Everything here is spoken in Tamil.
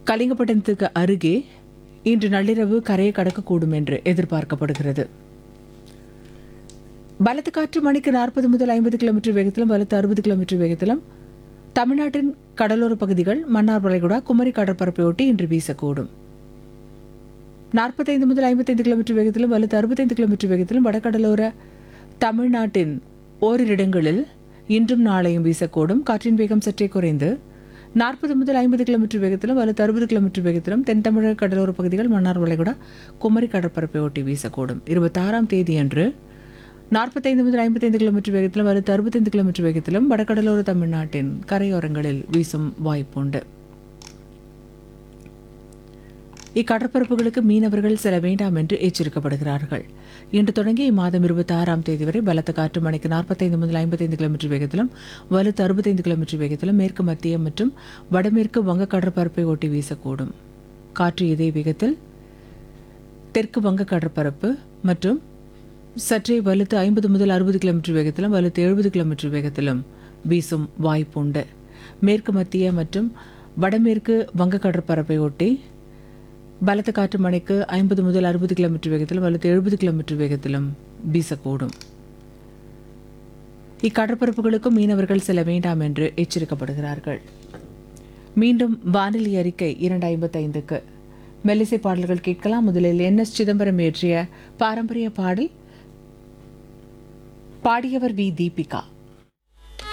கலிங்கப்பட்டினத்துக்கு அருகே இன்று நள்ளிரவு கரையை கடக்கக்கூடும் என்று எதிர்பார்க்கப்படுகிறது பலத்த காற்று மணிக்கு நாற்பது முதல் ஐம்பது கிலோமீட்டர் வேகத்திலும் பலத்த அறுபது கிலோமீட்டர் வேகத்திலும் தமிழ்நாட்டின் கடலோர பகுதிகள் மன்னார் வளைகுடா குமரி கடற்பரப்பை ஒட்டி இன்று வீசக்கூடும் நாற்பத்தைந்து முதல் ஐம்பத்தைந்து கிலோமீட்டர் வேகத்திலும் வலுத்து அறுபத்தைந்து கிலோமீட்டர் வேகத்திலும் வடகடலோர தமிழ்நாட்டின் ஓரிரு இடங்களில் இன்றும் நாளையும் வீசக்கூடும் காற்றின் வேகம் சற்றே குறைந்து நாற்பது முதல் ஐம்பது கிலோமீட்டர் வேகத்திலும் வலுத்து அறுபது கிலோமீட்டர் வேகத்திலும் தென் தமிழக கடலோர பகுதிகள் மன்னார் வளைகுடா குமரி கடற்பரப்பை ஒட்டி வீசக்கூடும் இருபத்தாறாம் தேதியன்று நாற்பத்தைந்து முதல் ஐம்பத்தைந்து கிலோமீட்டர் வேகத்திலும் வலுத்து அறுபத்தைந்து கிலோமீட்டர் வேகத்திலும் வடகடலோர தமிழ்நாட்டின் கரையோரங்களில் வீசும் வாய்ப்புண்டு இக்கடற்பரப்புகளுக்கு மீனவர்கள் செல்ல வேண்டாம் என்று எச்சரிக்கப்படுகிறார்கள் இன்று தொடங்கி இம்மாதம் இருபத்தி ஆறாம் தேதி வரை பலத்த காற்று மணிக்கு நாற்பத்தைந்து முதல் ஐம்பத்தைந்து கிலோமீட்டர் வேகத்திலும் வலுத்து அறுபத்தைந்து கிலோமீட்டர் வேகத்திலும் மேற்கு மத்திய மற்றும் வடமேற்கு வங்க கடற்பரப்பை ஒட்டி வீசக்கூடும் காற்று இதே வேகத்தில் தெற்கு வங்க கடற்பரப்பு மற்றும் சற்றே வலுத்து ஐம்பது முதல் அறுபது கிலோமீட்டர் வேகத்திலும் வலுத்து எழுபது கிலோமீட்டர் வேகத்திலும் வீசும் வாய்ப்புண்டு மேற்கு மத்திய மற்றும் வடமேற்கு வங்க கடற்பரப்பை ஒட்டி பலத்த காற்று மணிக்கு ஐம்பது முதல் அறுபது கிலோமீட்டர் வேகத்திலும் வலுத்து எழுபது கிலோமீட்டர் வேகத்திலும் வீசக்கூடும் இக்கடற்பரப்புகளுக்கும் மீனவர்கள் செல்ல வேண்டாம் என்று எச்சரிக்கப்படுகிறார்கள் மீண்டும் வானிலை அறிக்கை இரண்டு ஐம்பத்தைந்துக்கு மெல்லிசை பாடல்கள் கேட்கலாம் முதலில் என் எஸ் சிதம்பரம் இயற்றிய பாரம்பரிய பாடல் பாடியவர் வி தீபிகா